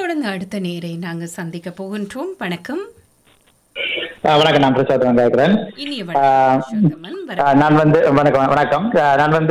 தொடர்ந்து அடுத்த நேரை நாங்கள் சந்திக்க போகின்றோம் வணக்கம் ஆ, வணக்கம் நான் பிரசாத் கேட்கிறேன் இனிய ஆ, வணக்கம் ஆ, நான் வந்து வணக்கம் வணக்கம் ஆ, நான் வந்து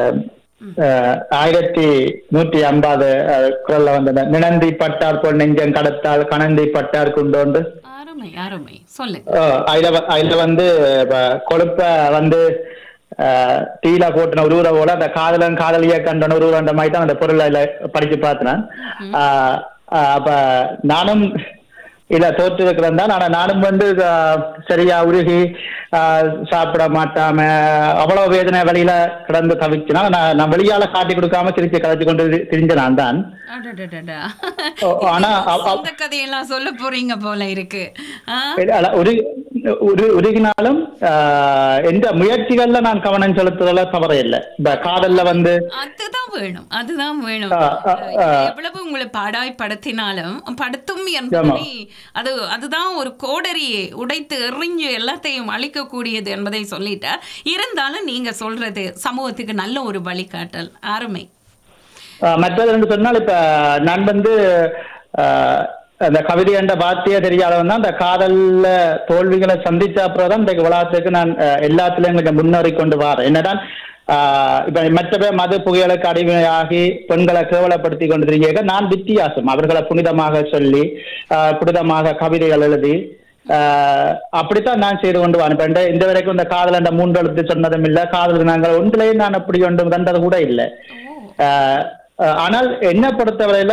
ஆ, ஆயிரத்தி நூற்றி ஐம்பது குரல்ல வந்து இந்த நினந்தி பட்டார் பொன் நெஞ்சம் கடத்தால் கணந்தி பட்டார் குண்டோண்டு அருமை அருமை சொல்லுங்க ஆ, அதுல வ- அதுல வந்து இப்ப கொழுப்ப வந்து ஆ, தீயில போட்டுன உருவுற போல அந்த காதலன் காதலிய கண்டன உருவன்ற மாதிரி தான் அந்த பொருளை அதுல படிச்சு பார்த்தேன் ஆ, ஆ, அப்ப நானும் இல்ல தோற்று இருக்கிறேன் தான் ஆனா நானும் வந்து ஆ, சரியா உருகி ஆ, சாப்பிட மாட்டாம அவ்வளவு வேதனை வெளியில கிடந்து தவிச்சுனா நான் நான் வெளியால காட்டி கொடுக்காம சிரிச்சு கதைச்சு கொண்டு தி- திரிஞ்ச நான் தான் அடடடடா. ஓ, ஆனா அவ- அவ- சொந்த கதையெல்லாம் சொல்ல போறீங்க போல இருக்கு ஆ? இல்ல, அல்ல, உரு உரு- உருகினாலும் ஆஹ், எந்த முயற்சிகள்ல நான் கவனம் செலுத்துறதுல தவற இல்லை இந்த காதல்ல வந்து அதுதான் வேணும் அதுதான் வேணும் ஆ, ஆ, ஆ. எவ்வளவு உங்களை பாடாய் படுத்தினாலும் படுத்தும் என்பதை அது அதுதான் ஒரு கோடரியை உடைத்து எறிஞ்சு எல்லாத்தையும் அழிக்கக்கூடியது என்பதை சொல்லிட்டார் இருந்தாலும் நீங்க சொல்றது சமூகத்துக்கு நல்ல ஒரு வழிகாட்டல் அருமை ஆஹ், மற்றது என்று சொன்னால் இப்ப நான் வந்து ஆஹ், அந்த கவிதை என்ற வார்த்தையே தெரியாதவன் தான் அந்த காதல்ல தோல்விகளை சந்திச்ச அப்புறம் தான் இந்த உலகத்துக்கு நான் ஆஹ், எல்லாத்துலயும் கொஞ்சம் முன்னேறி கொண்டு வரேன் என்னதான் ஆஹ், இப்ப மற்ற பேர் மது புகைகளுக்கு அடிமையாகி பெண்களை கேவலப்படுத்தி கொண்டு திரிக நான் வித்தியாசம் அவர்களை புனிதமாக சொல்லி ஆஹ், புனிதமாக கவிதைகள் எழுதி ஆஹ், அப்படித்தான் நான் செய்து கொண்டு வரேன் இப்ப இந்த- இந்த வரைக்கும் இந்த காதல் என்ற மூன்று எழுத்து சொன்னதும் இல்லை காதல் நாங்கள் ஒன்றிலேயும் நான் அப்படி ஒன்று வந்தது கூட இல்லை ஆஹ் ஆஹ் ஆனால் என்ன பொறுத்தவரையில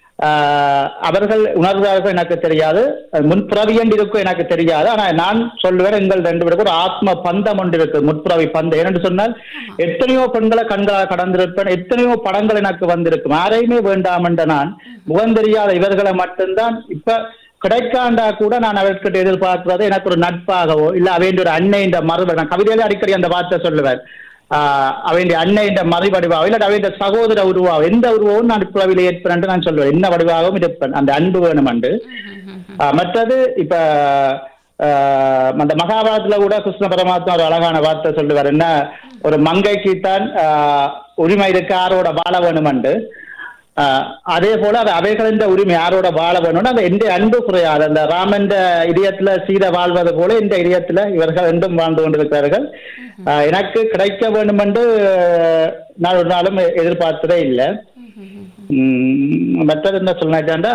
ஆஹ் அவர்கள் உணர்வார்கள் எனக்கு தெரியாது முன்பிறவி என்று இருக்கும் எனக்கு தெரியாது ஆனா நான் சொல்லுவேன் எங்கள் ரெண்டு பேருக்கு ஒரு ஆத்ம பந்தம் ஒன்று இருக்கு முற்பிறவி பந்தம் ஏனென்று சொன்னால் எத்தனையோ பெண்களை கண்களாக கடந்திருப்பேன் எத்தனையோ படங்கள் எனக்கு வந்திருக்கும் யாரையுமே வேண்டாம் என்ற நான் முகம் தெரியாத இவர்களை மட்டும்தான் இப்ப கிடைக்காண்டா கூட நான் அவர்கிட்ட எதிர்பார்க்கிறது எனக்கு ஒரு நட்பாகவோ இல்ல அவையின் ஒரு அன்னை என்ற மறுபடி நான் கவிதையில அடிக்கடி அந்த வார்த்தை சொல்லுவேன் ஆஹ் அவன் அன்னை என்ற மறுவடிவாக இல்ல அவன் சகோதர உருவாக எந்த உருவமும் நான் பிறவில ஏற்பேன் என்று நான் சொல்லுவேன் என்ன வடிவாகவும் இருப்பேன் அந்த அன்பு வேணும் அண்டு ஆஹ் மற்றது இப்ப ஆஹ் அந்த மகாபாரதத்துல கூட கிருஷ்ண பரமாத்மா ஒரு அழகான வார்த்தை சொல்லுவார் என்ன ஒரு மங்கைக்கு தான் ஆஹ் உரிமை இருக்கு யாரோட வாழ வேணும் அண்டு ஆஹ் அதே போல அது அவைகளின் உரிமை யாரோட வாழ வேணும்னு அந்த எந்த அன்பு குறையாது அந்த ராமன் இதயத்துல சீதை வாழ்வது போல இந்த இதயத்துல இவர்கள் ரெண்டும் வாழ்ந்து கொண்டிருக்கிறார்கள் ஆஹ் எனக்கு கிடைக்க வேண்டும் என்று நான் ஒரு நாளும் எதிர்பார்த்ததே இல்லை உம் மற்றது என்ன சொன்னாச்சாண்டா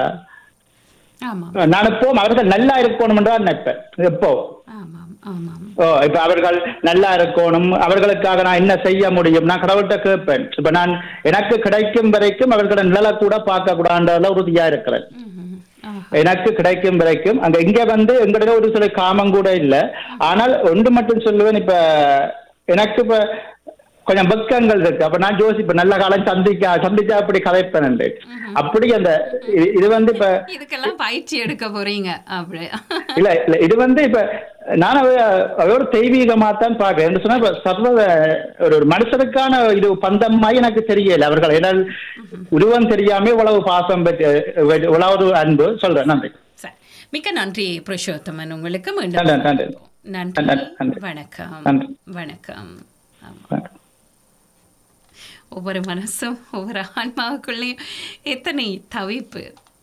ஆமாம் நான் இப்போ அவர்கள் நல்லா இருக்கணும் என்று தான் நினைப்பேன் எப்போ ஆமாம் ஆமாம் ஓ இப்ப அவர்கள் நல்லா இருக்கணும் அவர்களுக்காக நான் என்ன செய்ய முடியும் நான் கடவுள்கிட்ட கேட்பேன் இப்ப நான் எனக்கு கிடைக்கும் வரைக்கும் அவர்களோட நிழலை கூட பார்க்க கூடாதுல உறுதியா இருக்கிறேன் ம்ஹும். ஆஹா. எனக்கு கிடைக்கும் வரைக்கும் அங்க இங்க வந்து எங்கிட்ட ஒரு சில காமம் கூட இல்ல ஆனால் ஒன்று மட்டும் சொல்லுவேன் இப்ப எனக்கு இப்ப கொஞ்சம் பக்கங்கள் இருக்கு அப்ப நான் யோசிப்பேன் நல்ல காலம் சந்திக்கா சந்திச்சா அப்படி கதைப்பேன் அப்படி அந்த இது- இது வந்து இப்ப இதுக்கெல்லாம் பயிற்சி எடுக்க போறீங்க அப்படி இல்ல இல்ல இது வந்து இப்ப நான் அவ அவ ஒரு தெய்வீகமா தான் பாக்குறேன் என்ன சொன்னா இப்ப சர்வ ஒரு ஒரு மனுஷனுக்கான இது பந்தமாய் எனக்கு தெரியல அவர்கள் ஏன்னால் உருவம் தெரியாம இவ்வளவு பாசம் பெற்று இவ்வளவு ஒரு அன்பு சொல்றேன் நன்றி சரி மிக்க நன்றி புருஷோத்தமன் உங்களுக்கு நன்றி, மீண்டும் நன்றி. நன்றி நன்றி, நன்றி. வணக்கம் நன்றி. வணக்கம் ஆமா. ஒவ்வொரு மனசும் ஒவ்வொரு ஆன்மாவுக்குள்ளேயும் எத்தனை தவிப்பு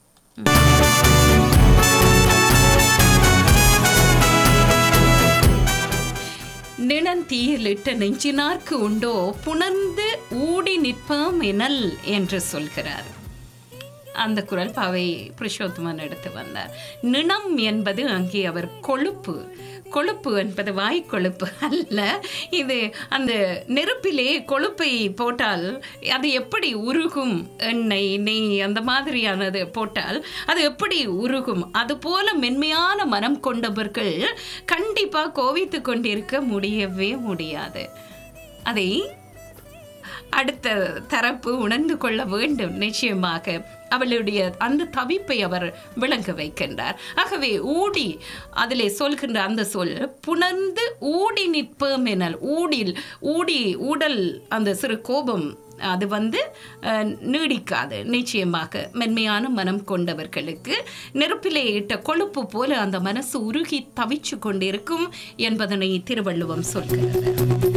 நிணந்தீயிலிட்ட நெஞ்சினார்க்கு உண்டோ புணர்ந்து ஊடி நிற்பாம் எனல் என்று சொல்கிறார் அந்த குரல் பாவை புருஷோத்தமன் எடுத்து வந்தார் நிணம் என்பது அங்கே அவர் கொழுப்பு கொழுப்பு என்பது வாய் கொழுப்பு அல்ல இது அந்த நெருப்பிலே கொழுப்பை போட்டால் அது எப்படி உருகும் எண்ணெய் நெய் அந்த மாதிரியானது போட்டால் அது எப்படி உருகும் அதுபோல மென்மையான மனம் கொண்டவர்கள் கண்டிப்பாக கோவித்து கொண்டிருக்க முடியவே முடியாது அதை அடுத்த தரப்பு உணர்ந்து கொள்ள வேண்டும் நிச்சயமாக அவளுடைய அந்த தவிப்பை அவர் விளங்க வைக்கின்றார் ஆகவே ஊடி அதிலே சொல்கின்ற அந்த சொல் புணர்ந்து ஊடி நிற்போம் எனல் ஊடில் ஊடி ஊடல் அந்த சிறு கோபம் அது வந்து அஹ், நீடிக்காது நிச்சயமாக மென்மையான மனம் கொண்டவர்களுக்கு நெருப்பிலே இட்ட கொழுப்பு போல அந்த மனசு உருகி தவிச்சு கொண்டிருக்கும் என்பதனை திருவள்ளுவம் சொல்கிறது